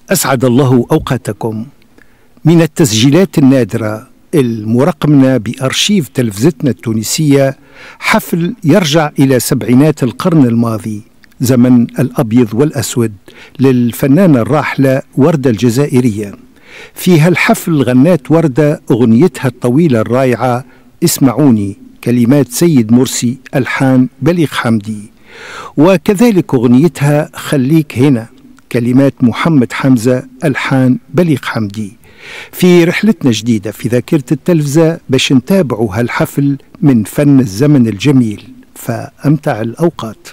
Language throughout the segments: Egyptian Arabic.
أسعد الله أوقاتكم من التسجيلات النادرة المرقمنة بأرشيف تلفزتنا التونسية حفل يرجع إلى سبعينات القرن الماضي زمن الأبيض والأسود للفنانة الراحلة وردة الجزائرية في هالحفل غنات وردة أغنيتها الطويلة الرائعة اسمعوني كلمات سيد مرسي ألحان بليغ حمدي وكذلك أغنيتها خليك هنا كلمات محمد حمزة ألحان بليغ حمدي في رحلتنا جديدة في ذاكرة التلفزة باش نتابعوا هالحفل من فن الزمن الجميل فأمتع الأوقات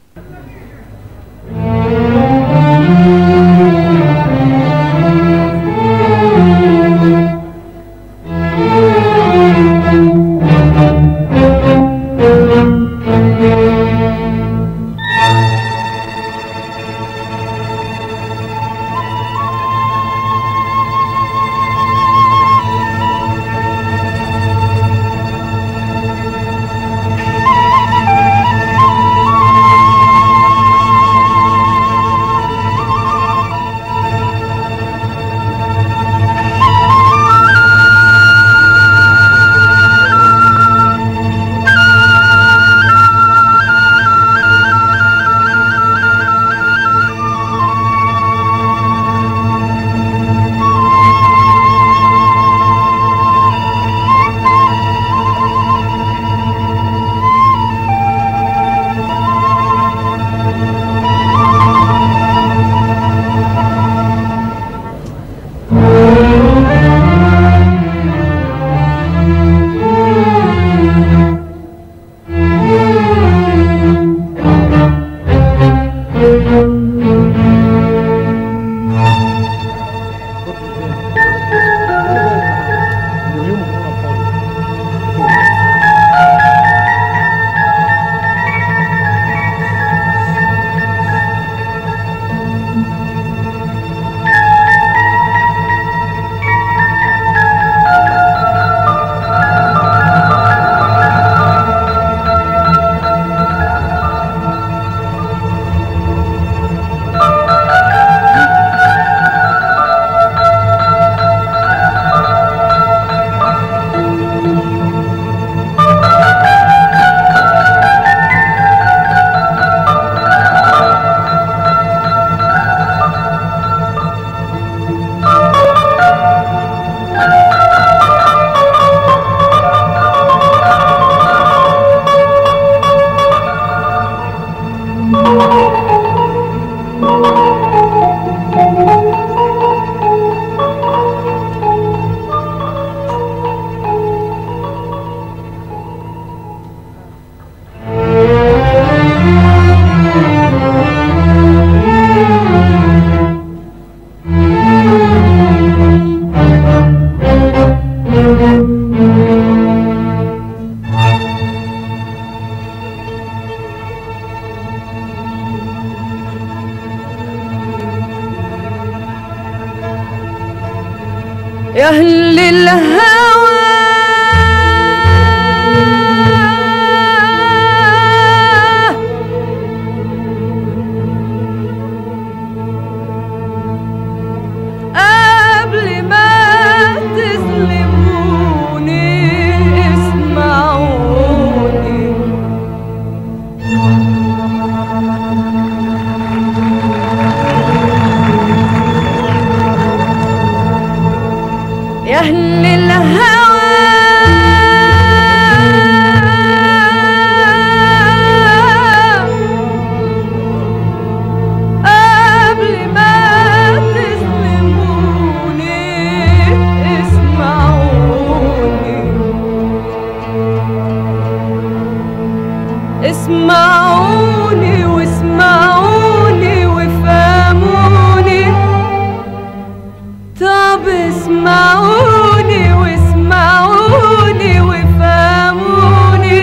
يا أهل الهوى قبل ما تظلموني اسمعوني يا أهل الهوى قبل ما تظلموني اسمعوني اسمعوني واسمعوني وفهموني طب اسمعوني واسمعوني وفهموني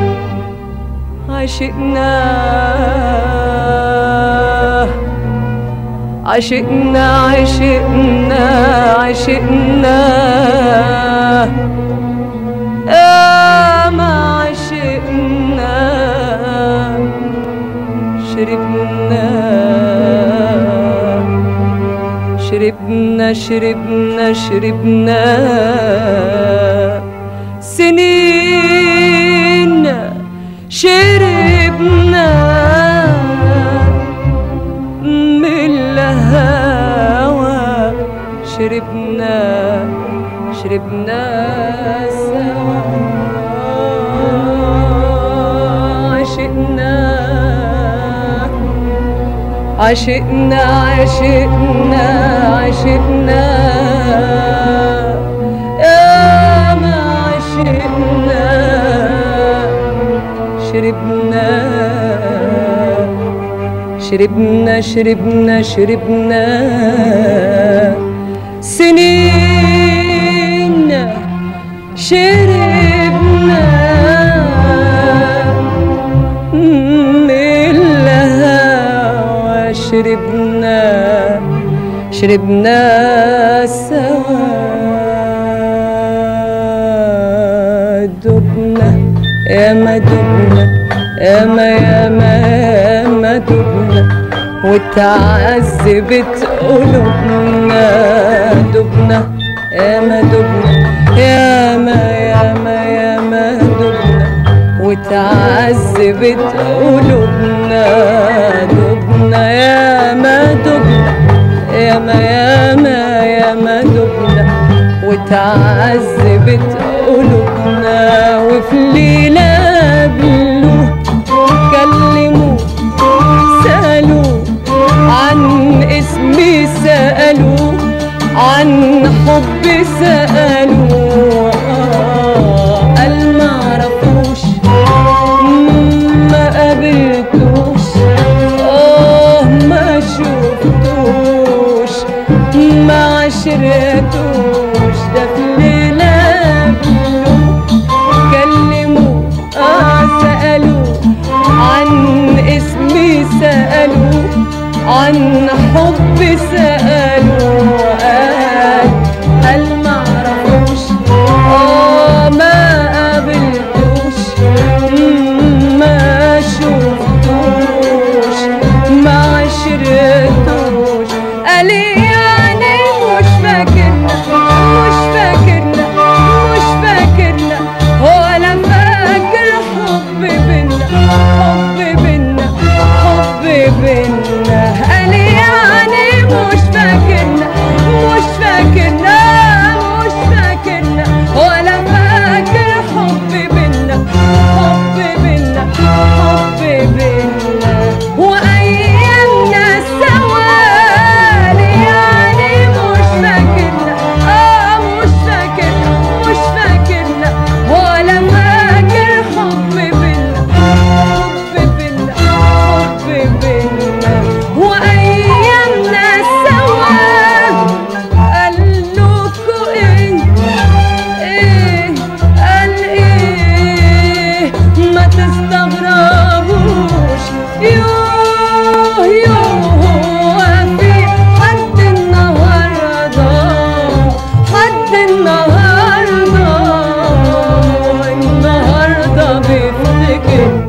عشقنا عشقنا عشقنا عشقنا يا ما عشقنا شربنا شربنا شربنا شربنا سنين شربنا من الهوى شربنا شربنا سوا عشقنا عشقنا عشقنا عشقنا يا ما عشقنا شربنا شربنا شربنا شربنا سنين شربنا من الهوى شربنا شربنا سوا دبنا يا ما دبنا يا ما يا ما يا ما دبنا وتعذبت قلوبنا دبنا يا ما دبنا يا ما يا ما يا ما دبنا وتعذبت قلوبنا دبنا يا ما دبنا يا ما يا ما يا ما دبنا وتعذبت قلوبنا وفي ليلة قبله كلموا سألوا عن اسمي سألوا عن حبي سألوا آه، قال ما عرفوش ما قابلتوش اه ما شفتوش ما عشرتوش ده في ليلة قبله كلموا اه سألوا عن اسمي سألوا عن حبي سألوا قال هل ما عرفوش اه ما قابلتوش مم، ما شفتوش ما عشرتوش قال يعني مش فاكرنا مش فاكرنا مش فاكرنا ولا فاكر حب بينا حب بينا حب بينا قال يعني مش فاكرنا مش فاكرنا مش فاكرنا ولا فاكر حب بينا حب بينا حب بينا وايامنا سوا يعني مش فاكرنا اه مش فاكرنا مش فاكرنا ولا فاكر حب بينا حب بينا حب بينا وايامنا سوا قالوكوا ايه ايه قال ايه ما تستغربوش يوه يوه في حد النهارده حد النهارده النهارده بيفتكر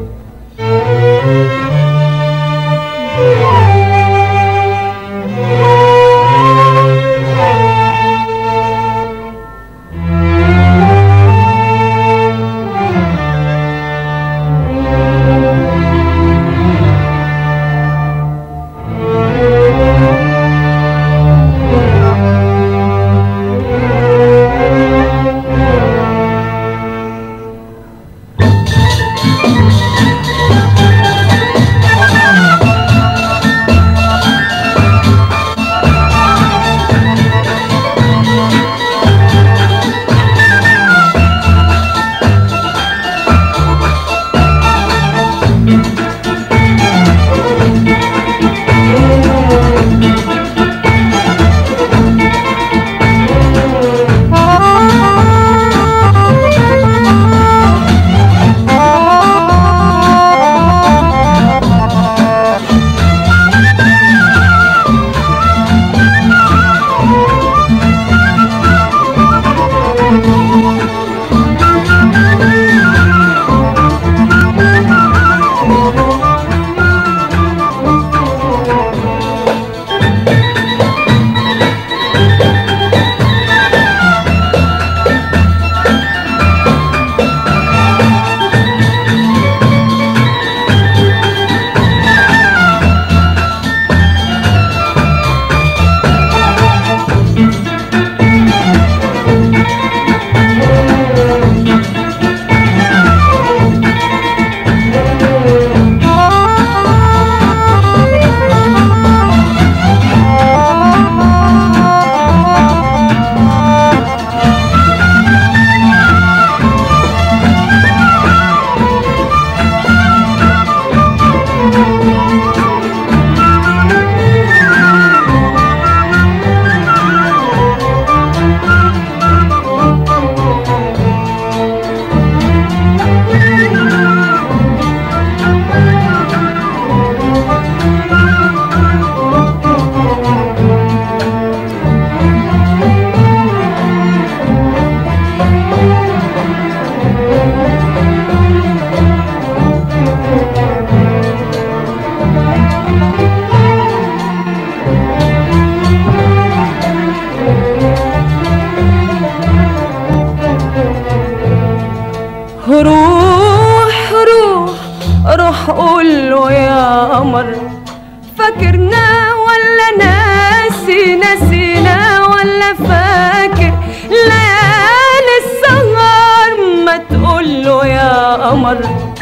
روح قول له يا قمر فاكرنا ولا ناسي نسينا ولا فاكر ليالي السهر ما تقول له يا قمر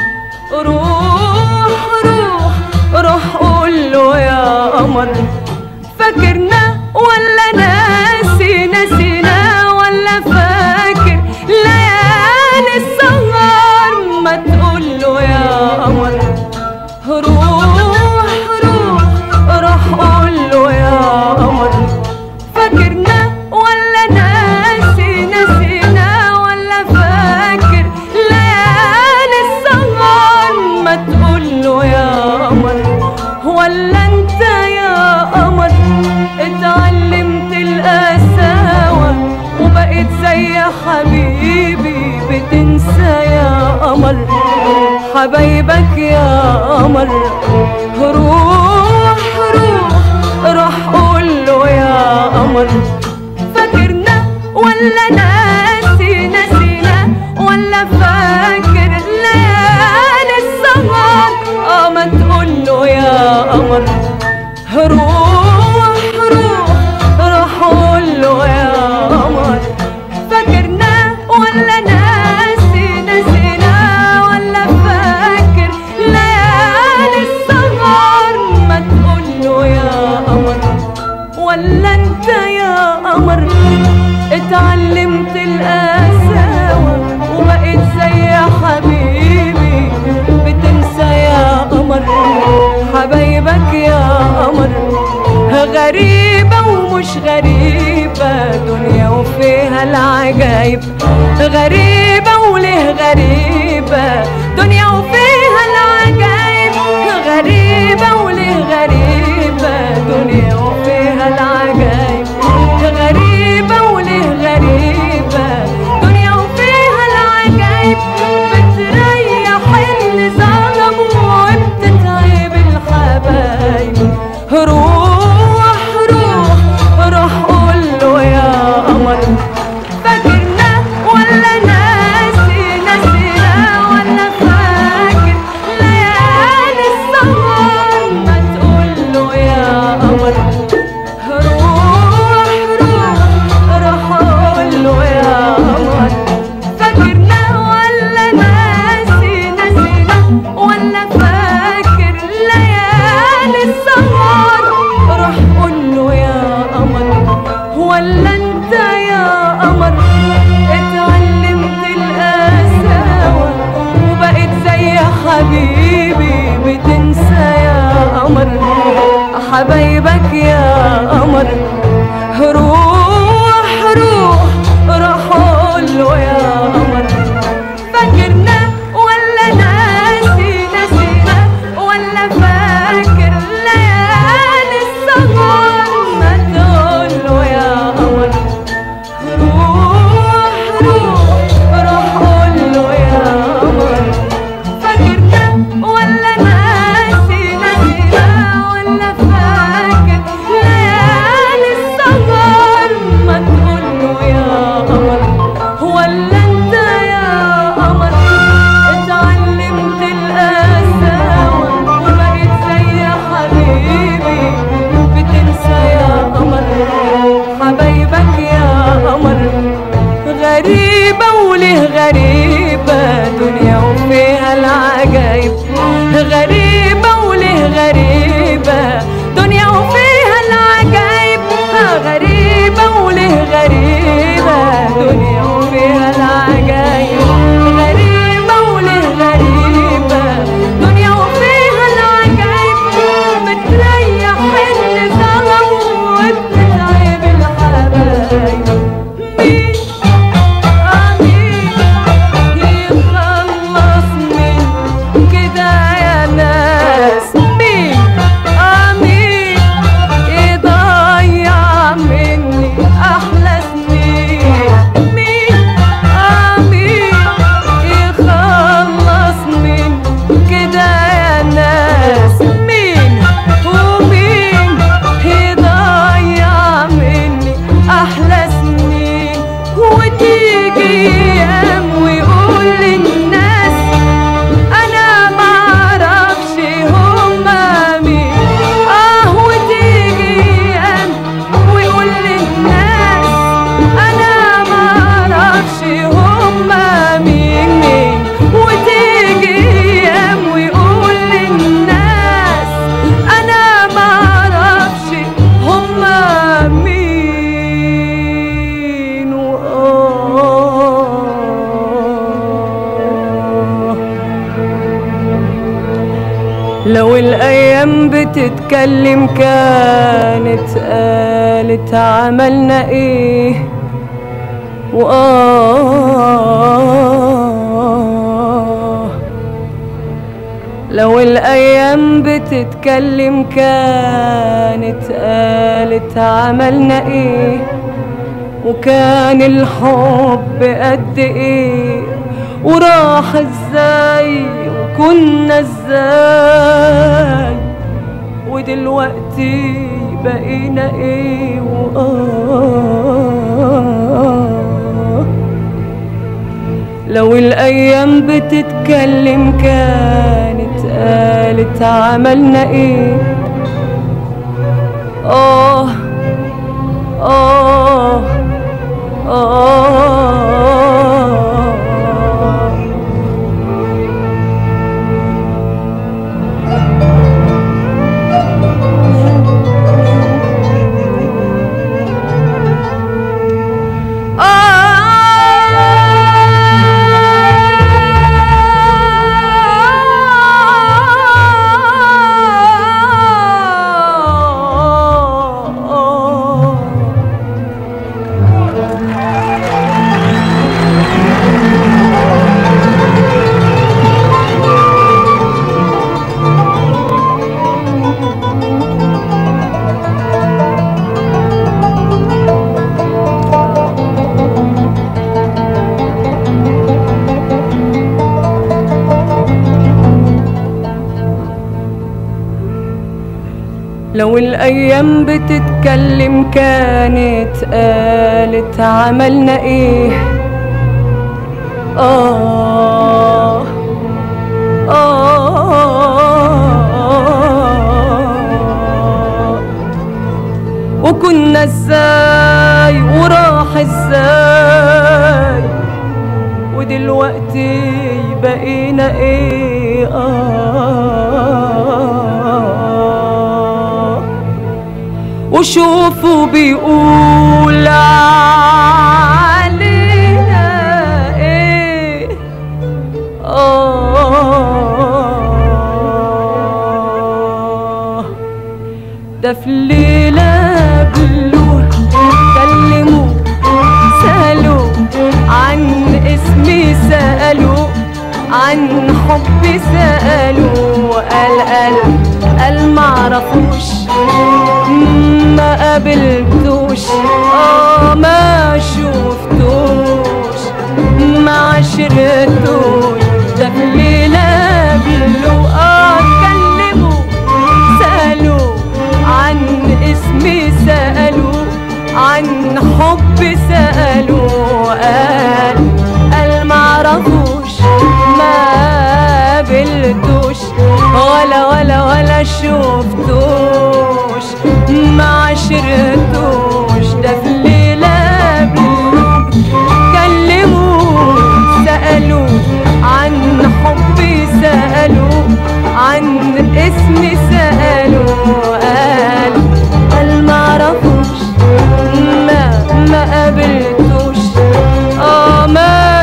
روح روح روح قول له يا قمر فاكرنا ولا ناسي نسينا ولا فاكر ليالي السهر ما تقول له يا قمر روح روح روح قول له يا قمر فاكرنا ولا ناسي نسينا ولا فاكر ليالي السهر ما تقول له يا قمر ولا انت يا قمر اتعلمت القساوة وبقيت زي حبيبي بتنسى يا قمر حبايبك يا قمر روح روح روح قول له يا قمر فاكرنا ولا ناسي نسينا ولا فاكر ليالي السهر اه ما تقول له يا قمر روح روح روح قول له يا قمر فاكرنا ولا ناسي نسينا ولا فاكر ليالي السهر ما تقول له يا قمر ولا انت يا قمر اتعلمت القساوة وبقيت زي حبيبي بتنسى يا قمر حبايبك يا قمر غريبة ومش غريبة دنيا وفيها العجايب غريبة وليه غريبة دنيا وفيها العجايب غريبة وليه غريبة دنيا وفيها العجايب غريبة وليه غريبة دنيا وفيها العجايب بتريح اللي ظلموا وبتتعب الحبايب روح روح روح قول له يا قمر فاكرنا ولا ناسي نسينا ولا فاكر ليالي السهر ما تقول له يا قمر روح روح روح قول له يا قمر فاكرنا ولا ناسي نسينا ولا فاكر ليالي السهر روح قول له يا قمر ولا انت يا قمر اتعلمت القساوة وبقيت زي حبيبي بتنسى يا قمر حبايبك يا قمر روح روح روح قول له يا قمر فاكرنا ولا ناسي نسينا ولا فاكر ليالي السهر ما تقول له يا قمر روح روح روح قول له يا قمر فاكرنا ولا ناسي نسينا ولا فاكر لو الأيام بتتكلم كانت قالت عملنا إيه وآه لو الأيام بتتكلم كانت قالت عملنا إيه وكان الحب قد إيه وراح إزاي وكنا إزاي ودلوقتي بقينا إيه وآه لو الأيام بتتكلم كانت قالت عملنا إيه آه آه آه لو الأيام بتتكلم كانت قالت عملنا إيه آه آه وكنا إزاي وراح إزاي ودلوقتي بقينا إيه آه وشوفوا بيقول علينا ايه آه ده في ليلة بلوه كلموا سألوا عن اسمي سألوا عن حبي سألوا قال قال قال معرفوش ما قابلتوش اه ما شفتوش ما عشرتوش ده في ليلة بلو اه كلموا سألوا عن اسمي سألوا عن حبي سألوا قال قال معرفوش ما قابلتوش ولا ولا ولا شفتوش ما عشرتوش ده في ليلة بلوك كلموا سألوا عن حبي سألوا عن اسمي سألوا قال قال معرفوش ما ما قابلتوش اه ما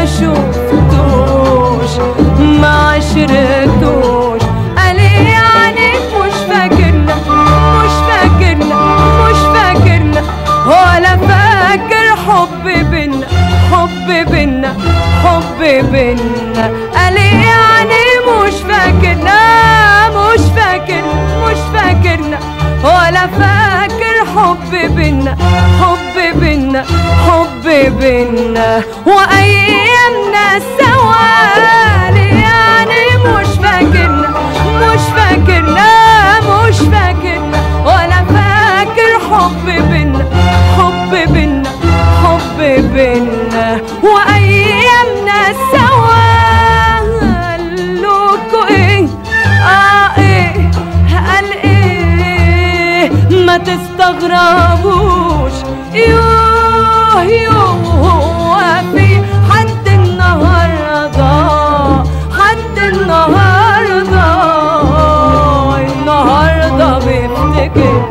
شفتوش ما عشرتوش قال إيه يعني مش فاكرنا مش فاكرنا مش فاكرنا ولا فاكر حب بينا حب بينا حب بينا قال إيه يعني مش فاكرنا مش فاكر مش فاكرنا ولا فاكر حب بينا حب بينا حب بينا وايامنا سوا يعني مش فاكرنا مش فاكرنا مش فاكرنا ولا فاكر حب بينا حب بينا حب بينا وايامنا سوا قالوكوا ايه اه ايه قال ايه ما تستغربوش يوه يوه هو في حد النهارده حد النهارده النهارده بيفتكر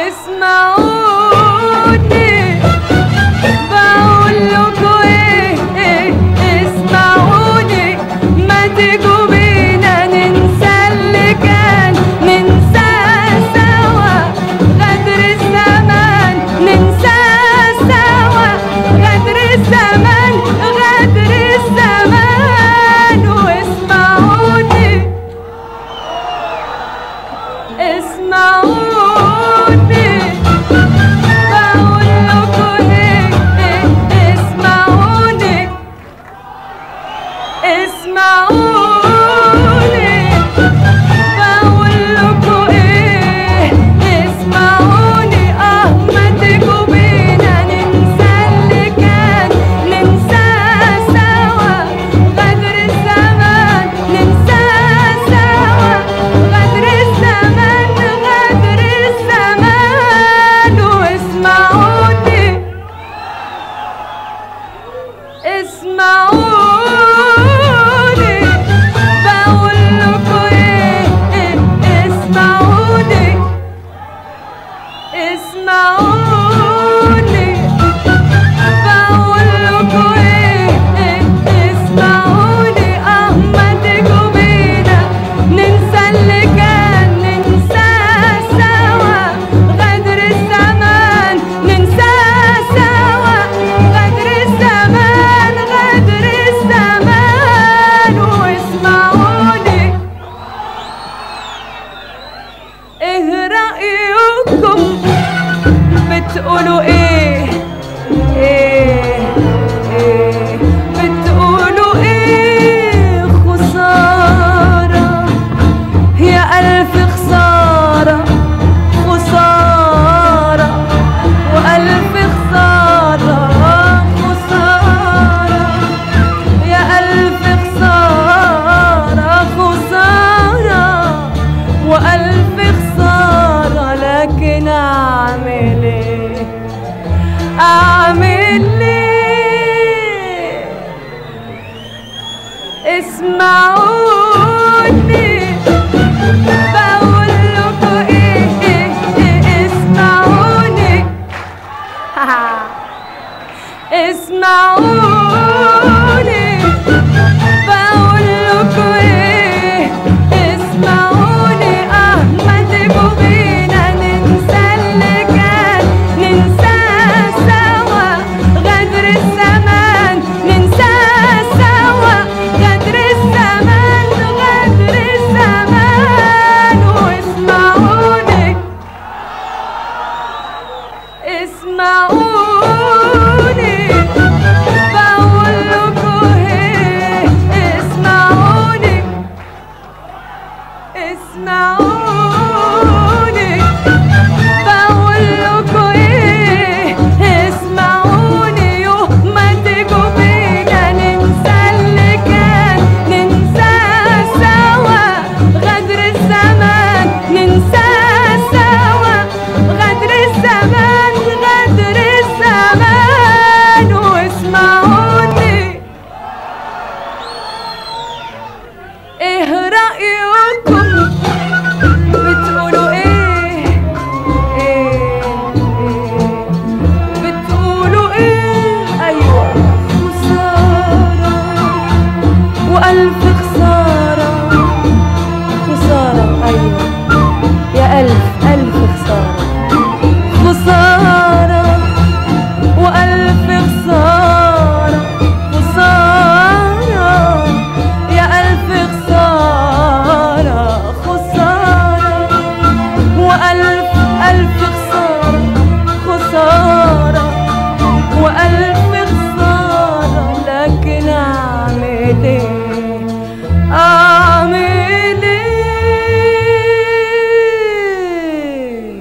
اسمعوني بقول لكم ايه إيه، اسمعوني ما تيجوا بينا ننسى اللي كان ننسى سوا غدر الزمان ننسى سوا غدر الزمان غدر الزمان واسمعوني اسمعوني بقول لكم ايه إيه، اسمعوني اسمعوني بقول لكم ايه اسمعوني اه ما تيجوا بينا ننسى اللي كان ننسى سوا غدر الزمان ننسى سوا غدر الزمان غدر الزمان واسمعوني اسمعوني بقول لكم ايه إيه، اسمعوني اسمعوني بقول لكم ايه إيه، اسمعوني اه ما تيجوا بينا ننسى اللي كان ننسى سوا غدر الزمان ننسى سوا غدر الزمان غدر الزمان واسمعوني ايه رأيكم بتقولوا ايه ايه ايه بتقولوا ايه خسارة يا ألف خسارة خسارة وألف خسارة خسارة يا ألف خسارة خسارة وألف خسارة لكن أعمل إيه أعمل إيه اسمعوني بقول لكم إيه إيه إيه اسمعوني اسمعوني بقول لكم ايه اسمعوني اه ما تبقوا بينا ننسى اللي كان ننسى سوا غدر الزمان ننسى سوا غدر الزمان غدر الزمان واسمعوني اسمعوني بقول لكم ايه اسمعوني اسمعوني بقول لكم ايه اسمعوني يوم ما تيجوا بينا ننسى اللي كان ننسى سوا غدر الزمان ننسى سوا غدر الزمان غدر الزمان واسمعوني ايه رأيكم بتقولوا ايه ايه ايه بتقولوا ايه ايوه خسارة والف خسارة خسارة ايوه يا الف الف خسارة خسارة وألف خسارة خسارة يا ألف خسارة خسارة وألف ألف خسارة خسارة وألف خسارة لكن أعمل إيه أعمل إيه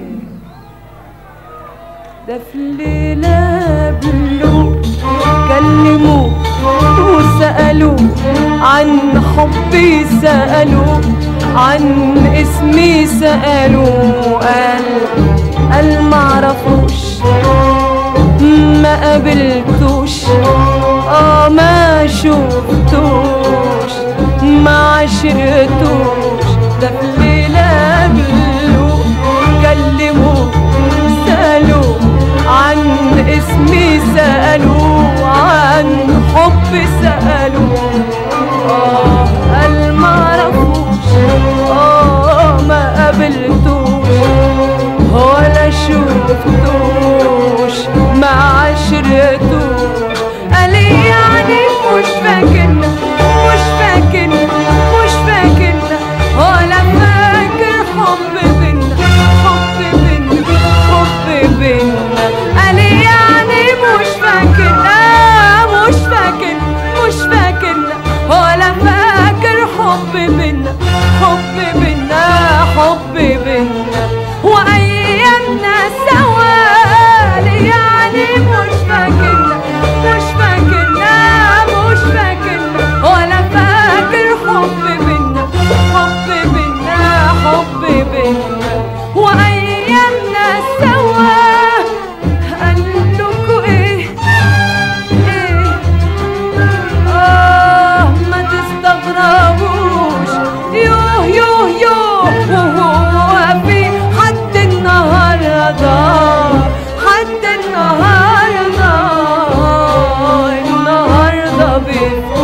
ده في الليلة قبله كلموه وسألوه عن حبي سألوه عن اسمي سألوه قال قال معرفوش ما قابلتوش اه ما شفتوش ما عشقتوش ده في الليلة قبله كلموه سألوا عن حب سألوا آه قال معرفوش آه ما قابلتوش ولا شفتوش ما عشرتوش قال يعني مش فاكرنا مش فاكرنا مش فاكرنا ولا فاكر حب بينا حب بينا حب بينا قال يعني مش فاكرنا مش فاكر مش فاكرنا ولا فاكر حب بينا حب بينا حب بينا وايامنا سوا يعني مش فاكرنا مش فاكرنا مش فاكرنا ولا فاكر حب بينا حب بينا حب بينا وايامنا سوا قال لكوا ايه ايه آه ما تستغربوش يوه يوه يوه هو في حد النهارده حد النهارده النهارده بيفكر